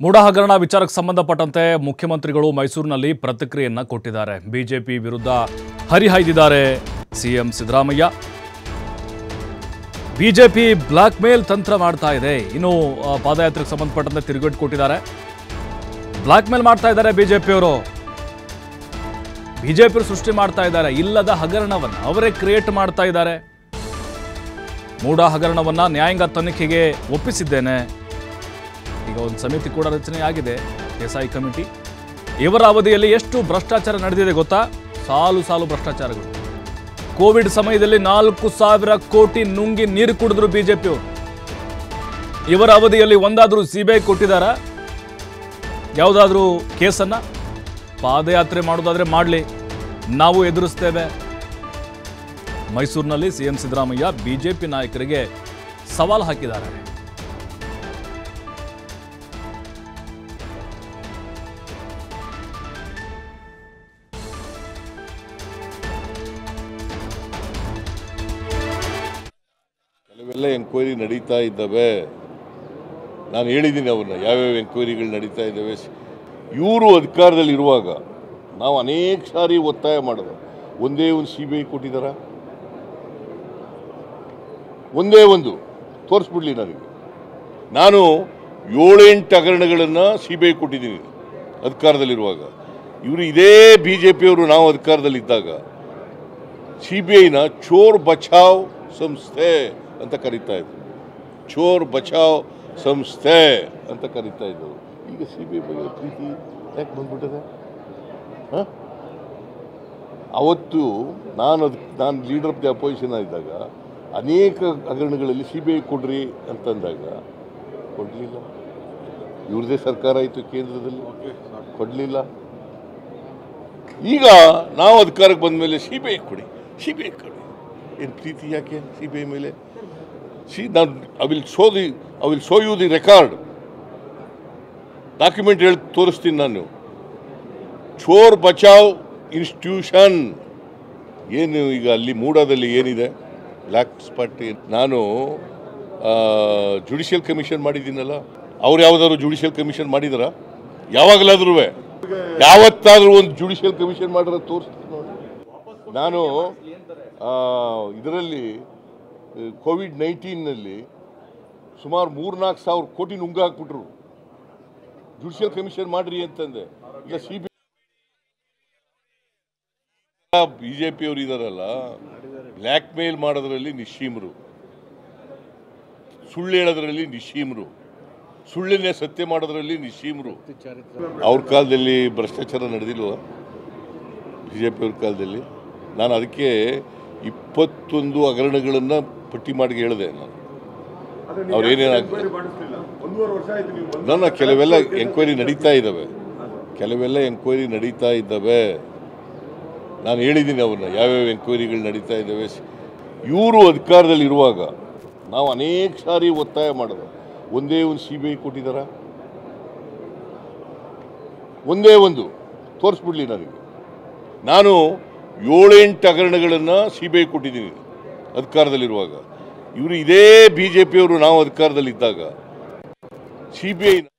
ಮೂಡ ಹಗರಣ ವಿಚಾರಕ್ಕೆ ಸಂಬಂಧಪಟ್ಟಂತೆ ಮುಖ್ಯಮಂತ್ರಿಗಳು ಮೈಸೂರಿನಲ್ಲಿ ಪ್ರತಿಕ್ರಿಯೆಯನ್ನ ಕೊಟ್ಟಿದ್ದಾರೆ ಬಿಜೆಪಿ ವಿರುದ್ಧ ಹರಿಹಾಯ್ದಿದ್ದಾರೆ CM Siddaramaiah BJP blackmail ತಂತ್ರ ಮಾಡ್ತಾ ಇದೆ ಇನ್ನು ಆ, ಪಾದಯಾತ್ರೆಗೆ ಸಂಬಂಧಪಟ್ಟಂತೆ ತಿರುಗೇಟು ಕೊಟ್ಟಿದ್ದಾರೆ ಬ್ಲಾಕ್ ಮೇಲ್ ಮಾಡ್ತಾ ಇದ್ದಾರೆ ಬಿಜೆಪಿಯವರು ಬಿಜೆಪಿ ಸೃಷ್ಟಿ ಮಾಡ್ತಾ ಇದ್ದಾರೆ ಇಲ್ಲದ ಹಗರಣವನ್ನ ಅವರೇ ಕ್ರಿಯೇಟ್ ಮಾಡ್ತಾ ಇದ್ದಾರೆ ಮೂಡ ಹಗರಣವನ್ನ ನ್ಯಾಯಾಂಗ ತನಿಖೆಗೆ ಒಪ್ಪಿಸಿದ್ದೇನೆ ಈಗ ಒಂದು ಸಮಿತಿ ಕೂಡ ರಚನೆ ಆಗಿದೆ ಎಸ್ಐ ಕಮಿಟಿ ಇವರ ಅವಧಿಯಲ್ಲಿ ಎಷ್ಟು ಭ್ರಷ್ಟಾಚಾರ ನಡೆದಿದೆ ಗೊತ್ತಾ ಸಾಲು ಸಾಲು ಭ್ರಷ್ಟಾಚಾರಗಳು ಕೋವಿಡ್ ಸಮಯದಲ್ಲಿ ನಾಲ್ಕು ಸಾವಿರ ಕೋಟಿ ನುಂಗಿ ನೀರು ಕುಡಿದ್ರು ಬಿಜೆಪಿಯವರು ಇವರ ಅವಧಿಯಲ್ಲಿ ಒಂದಾದರೂ ಸಿಬಿಐ ಕೊಟ್ಟಿದ್ದಾರಾ ಯಾವುದಾದ್ರೂ ಕೇಸನ್ನ ಪಾದಯಾತ್ರೆ ಮಾಡೋದಾದ್ರೆ ಮಾಡಲಿ ನಾವು ಎದುರಿಸ್ತೇವೆ ಮೈಸೂರಿನಲ್ಲಿ ಸಿಎಂ ಸಿದ್ದರಾಮಯ್ಯ ಬಿಜೆಪಿ ನಾಯಕರಿಗೆ ಸವಾಲು ಹಾಕಿದ್ದಾರೆ ಕೆಲವೆಲ್ಲ ಎಂಕ್ವೈರಿ ನಡೀತಾ ಇದ್ದಾವೆ ನಾನು ಹೇಳಿದ್ದೀನಿ ಅವನ್ನ ಯಾವ್ಯಾವ ಎಂಕ್ವೈರಿಗಳು ನಡೀತಾ ಇದ್ದಾವೆ ಇವರು ಅಧಿಕಾರದಲ್ಲಿರುವಾಗ ನಾವು ಅನೇಕ ಸಾರಿ ಒತ್ತಾಯ ಮಾಡೋದು ಒಂದೇ ಒಂದು ಸಿ ಬಿ ಐ ಕೊಟ್ಟಿದ್ದಾರ ಒಂದೇ ಒಂದು ತೋರಿಸ್ಬಿಡ್ಲಿ ನನಗೆ ನಾನು ಏಳೆಂಟು ಹಗರಣಗಳನ್ನು ಸಿ ಬಿ ಐ ಕೊಟ್ಟಿದ್ದೀನಿ ಅಧಿಕಾರದಲ್ಲಿರುವಾಗ ಇವರು ಇದೇ ಬಿ ಜೆ ಪಿಯವರು ನಾವು ಅಧಿಕಾರದಲ್ಲಿದ್ದಾಗ ಸಿ ಬಿ ಐನ ಚೋರ್ ಬಚಾವ್ ಸಂಸ್ಥೆ ಅಂತ ಕರೀತಾ ಇದ್ರು ಚೋರ್ ಬಚಾವ್ ಸಂಸ್ಥೆ ಅಂತ ಕರೀತಾ ಇದ್ರು ಈಗ ಸಿ ಬಿ ಐ ಬಗ್ಗೆ ಪ್ರೀತಿ ಯಾಕೆ ಬಂದ್ಬಿಟ್ಟಿದೆ ಹ? ಅವತ್ತು ನಾನು ಅದು ನಾನು ಲೀಡರ್ ಆಫ್ ದಿ ಅಪೋಸಿಷನ್ ಇದ್ದಾಗ ಅನೇಕ ಹಗರಣಗಳಲ್ಲಿ ಸಿ ಬಿ ಐ ಕೊಡ್ರಿ ಅಂತಂದಾಗ ಕೊಡಲಿಲ್ಲ ಇವ್ರದೇ ಸರ್ಕಾರ ಆಯಿತು ಕೇಂದ್ರದಲ್ಲಿ ಕೊಡಲಿಲ್ಲ ಈಗ ನಾವು ಅಧಿಕಾರಕ್ಕೆ ಬಂದ ಮೇಲೆ ಸಿ ಬಿ ಐ ಕೊಡಿ ಸಿ ಬಿ ಐ ಕೊಡಿ ಏನು ಪ್ರೀತಿ ಯಾಕೆ ಸಿ ಬಿ ಐ ಮೇಲೆ ಸಿ ನಾನು I will show the I will show you the record document ಹೇಳಿ ತೋರಿಸ್ತೀನಿ ನಾನು ಚೋರ್ ಬಚಾವ್ ಇನ್ಸ್ಟಿಟ್ಯೂಷನ್ ಏನು ಈಗ ಅಲ್ಲಿ ಮೂಡಾದಲ್ಲಿ ಏನಿದೆ ಬ್ಲ್ಯಾಕ್ ಸ್ಪಾಟ್ ನಾನು ಜುಡಿಷಿಯಲ್ ಕಮಿಷನ್ ಮಾಡಿದ್ದೀನಲ್ಲ ಅವ್ರು ಯಾವುದಾದ್ರು ಜುಡಿಷಿಯಲ್ ಕಮಿಷನ್ ಮಾಡಿದಾರ ಯಾವಾಗಲಾದ್ರೂ ಯಾವತ್ತಾದ್ರೂ ಒಂದು ಜುಡಿಷಿಯಲ್ ಕಮಿಷನ್ ಮಾಡಿದ್ರೆ ತೋರಿಸ್ತೀನಿ ನೋಡಿ ನಾನು ಇದರಲ್ಲಿ ಕೋವಿಡ್ ನೈನ್ಟೀನ್ನಲ್ಲಿ ಸುಮಾರು ಮೂರ್ನಾಲ್ಕು ಸಾವಿರ ಕೋಟಿ ನುಂಗ ಹಾಕ್ಬಿಟ್ರು ಜುಡಿಷಿಯಲ್ ಕಮಿಷನ್ ಮಾಡ್ರಿ ಅಂತಂದೆ ಈಗ ಸಿ ಬಿ ಬಿ ಜೆ ಪಿಯವರು ಇದಾರಲ್ಲ ಬ್ಲ್ಯಾಕ್ ಮೇಲ್ ಮಾಡೋದ್ರಲ್ಲಿ ನಿಶ್ಚೀಮರು ಸುಳ್ಳು ಹೇಳೋದ್ರಲ್ಲಿ ನಿಶ್ಚೀಮರು ಸುಳ್ಳಿನೇ ಸತ್ಯ ಮಾಡೋದ್ರಲ್ಲಿ ನಿಶ್ಚೀಮರು ಅವ್ರ ಕಾಲದಲ್ಲಿ ಭ್ರಷ್ಟಾಚಾರ ನಡೆದಿಲ್ವ ಬಿ ಜೆ ಪಿಯವ್ರ ಕಾಲದಲ್ಲಿ ನಾನು ಅದಕ್ಕೆ ಇಪ್ಪತ್ತೊಂದು ಹಗರಣಗಳನ್ನು ಪಟ್ಟಿ ಮಾಡಿ ಹೇಳಿದೆ ನಾನು ಅವ್ರು ಏನೇನಾಗ ನನ್ನ ಕೆಲವೆಲ್ಲ ಎಂಕ್ವೈರಿ ನಡೀತಾ ಇದ್ದಾವೆ ಕೆಲವೆಲ್ಲ ಎಂಕ್ವೈರಿ ನಡೀತಾ ಇದ್ದಾವೆ ನಾನು ಹೇಳಿದ್ದೀನಿ ಅವನ್ನ ಯಾವ್ಯಾವ ಎಂಕ್ವೈರಿಗಳು ನಡೀತಾ ಇದ್ದಾವೆ ಇವರು ಅಧಿಕಾರದಲ್ಲಿರುವಾಗ ನಾವು ಅನೇಕ ಸಾರಿ ಒತ್ತಾಯ ಮಾಡೋದು ಒಂದೇ ಒಂದು ಸಿ ಬಿ ಐ ಕೊಟ್ಟಿದ್ದಾರ ಒಂದೇ ಒಂದು ತೋರಿಸ್ಬಿಡ್ಲಿ ನನಗೆ ನಾನು ಏಳೆಂಟು ಹಗರಣಗಳನ್ನು ಸಿ ಬಿ ಐ ಕೊಟ್ಟಿದ್ದೀನಿ ಅಧಿಕಾರದಲ್ಲಿರುವಾಗ ಇವರು ಇದೇ ಬಿ ಜೆ ಪಿಯವರು ನಾವು ಅಧಿಕಾರದಲ್ಲಿದ್ದಾಗ ಸಿ ಬಿ ಐ